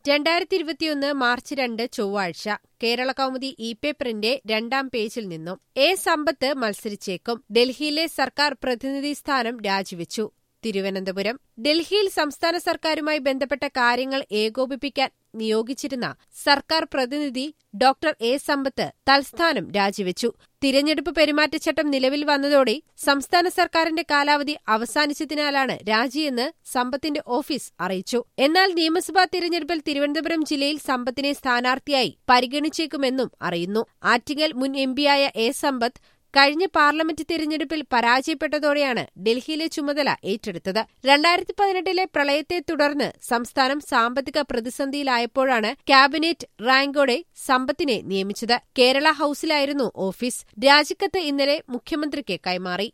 രണ്ടായിരത്തി ഇരുപത്തിയൊന്ന് മാർച്ച് രണ്ട് ചൊവ്വാഴ്ച കേരള കൗമുദി ഇ പേപ്പറിന്റെ രണ്ടാം പേജിൽ നിന്നും എ സമ്പത്ത് മത്സരിച്ചേക്കും ഡൽഹിയിലെ സർക്കാർ പ്രതിനിധി സ്ഥാനം രാജിവെച്ചു തിരുവനന്തപുരം ഡൽഹിയിൽ സംസ്ഥാന സർക്കാരുമായി ബന്ധപ്പെട്ട കാര്യങ്ങൾ ഏകോപിപ്പിക്കാൻ നിയോഗിച്ചിരുന്ന സർക്കാർ പ്രതിനിധി ഡോക്ടർ എ സമ്പത്ത് തൽസ്ഥാനം രാജിവെച്ചു തിരഞ്ഞെടുപ്പ് പെരുമാറ്റച്ചട്ടം നിലവിൽ വന്നതോടെ സംസ്ഥാന സർക്കാരിന്റെ കാലാവധി അവസാനിച്ചതിനാലാണ് രാജിയെന്ന് സമ്പത്തിന്റെ ഓഫീസ് അറിയിച്ചു എന്നാൽ നിയമസഭാ തിരഞ്ഞെടുപ്പിൽ തിരുവനന്തപുരം ജില്ലയിൽ സമ്പത്തിനെ സ്ഥാനാർത്ഥിയായി പരിഗണിച്ചേക്കുമെന്നും അറിയുന്നു ആറ്റിങ്ങൽ മുൻ എംപിയായ എ സമ്പത്ത് കഴിഞ്ഞ പാർലമെന്റ് തിരഞ്ഞെടുപ്പിൽ പരാജയപ്പെട്ടതോടെയാണ് ഡൽഹിയിലെ ചുമതല ഏറ്റെടുത്തത് രണ്ടായിരത്തി പതിനെട്ടിലെ പ്രളയത്തെ തുടർന്ന് സംസ്ഥാനം സാമ്പത്തിക പ്രതിസന്ധിയിലായപ്പോഴാണ് ക്യാബിനറ്റ് റാങ്കോടെ സമ്പത്തിനെ നിയമിച്ചത് കേരള ഹൌസിലായിരുന്നു ഓഫീസ് രാജിക്കത്ത് ഇന്നലെ മുഖ്യമന്ത്രിക്ക് കൈമാറി